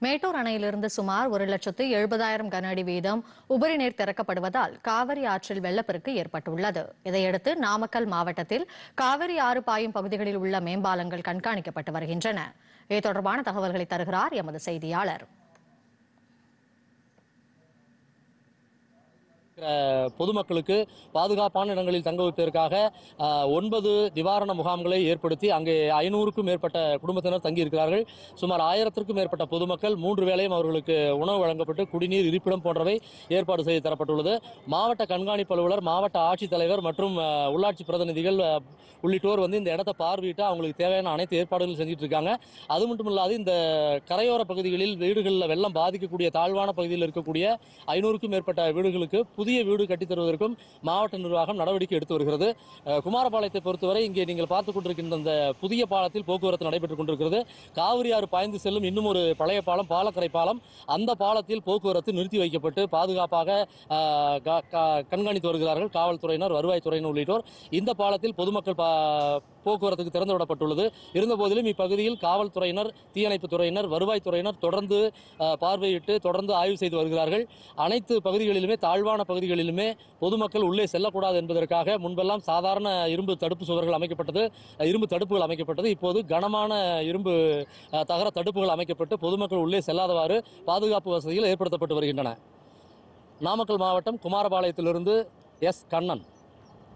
மேட்டூர் அணையிலிருந்து சுமார் ஒரு லட்சத்து எழுபதாயிரம் கன அடி வீதம் உபரி நீர் திறக்கப்படுவதால் காவிரி ஆற்றில் வெள்ளப்பெருக்கு ஏற்பட்டுள்ளது இதையடுத்து நாமக்கல் மாவட்டத்தில் காவிரி ஆறு பாயும் பகுதிகளில் உள்ள மேம்பாலங்கள் கண்காணிக்கப்பட்டு வருகின்றன இது தொடர்பான தகவல்களை தருகிறார் எமது செய்தியாளர் இருக்கிற பொதுமக்களுக்கு பாதுகாப்பான இடங்களில் தங்க வைப்பதற்காக அஹ், ஒன்பது நிவாரண முகாம்களை ஏற்படுத்தி அங்கே ஐநூறுக்கும் மேற்பட்ட குடும்பத்தினர் தங்கியிருக்கிறார்கள் சுமார் ஆயிரத்திற்கும் மேற்பட்ட பொதுமக்கள் மூன்று வேளையும் அவர்களுக்கு உணவு வழங்கப்பட்டு குடிநீர் இருப்பிடம் போன்றவை ஏற்பாடு செய்து தரப்பட்டுள்ளது மாவட்ட கண்காணிப்பு அலுவலர் மாவட்ட ஆட்சித்தலைவர் மற்றும் அஹ், உள்ளாட்சி பிரதிநிதிகள் அஹ், உள்ளிட்டோர் வந்து இந்த இடத்தை பார்வையிட்டு அவங்களுக்கு தேவையான அனைத்து ஏற்பாடுகளும் செஞ்சுட்டு இருக்காங்க அது மட்டும் இல்லாது இந்த கரையோர பகுதிகளில் வீடுகளில் வெள்ளம் பாதிக்கக்கூடிய தாழ்வான பகுதியில் இருக்கக்கூடிய ஐநூறுக்கும் மேற்பட்ட வீடுகளுக்கு புதிய வீடு கட்டித் தருவதற்கும் மாவட்ட நிர்வாகம் நடவடிக்கை எடுத்து வருகிறது அஹ், குமாரபாளையத்தை பொறுத்தவரை இங்கே நீங்கள் பார்த்துக் கொண்டிருக்கின்ற இந்த புதிய பாலத்தில் போக்குவரத்து நடைபெற்றுக் கொண்டிருக்கிறது காவிரி ஆறு பாய்ந்து செல்லும் இன்னும் ஒரு பழைய பாலம் பாலக்கரை பாலம் அந்த பாலத்தில் போக்குவரத்து நிறுத்தி வைக்கப்பட்டு பாதுகாப்பாக அஹ், க- க- கண்காணித்து வருகிறார்கள் காவல்துறையினர் வருவாய்த்துறையினர் உள்ளிட்டோர் இந்த பாலத்தில் பொதுமக்கள் பா- போக்குவரத்துக்கு திறந்து விடப்பட்டுள்ளது இருந்தபோதிலும் இப்பகுதியில் காவல்துறையினர் தீயணைப்பு துறையினர் வருவாய்த்துறையினர் தொடர்ந்து அஹ், பார்வையிட்டு தொடர்ந்து ஆய்வு செய்து வருகிறார்கள் அனைத்து பகுதிகளிலுமே தாழ்வான பகுதிகளிலுமே பொதுமக்கள் உள்ளே செல்லக்கூடாது என்பதற்காக முன்பெல்லாம் சாதாரண இரும்பு தடுப்பு சுவர்கள் அமைக்கப்பட்டது அஹ், இரும்பு தடுப்புகள் அமைக்கப்பட்டது இப்போது கனமான இரும்பு அஹ், தகர தடுப்புகள் அமைக்கப்பட்டு பொதுமக்கள் உள்ளே செல்லாதவாறு பாதுகாப்பு வசதிகள் ஏற்படுத்தப்பட்டு வருகின்றன நாமக்கல் மாவட்டம் குமாரபாளையத்திலிருந்து எஸ் கண்ணன்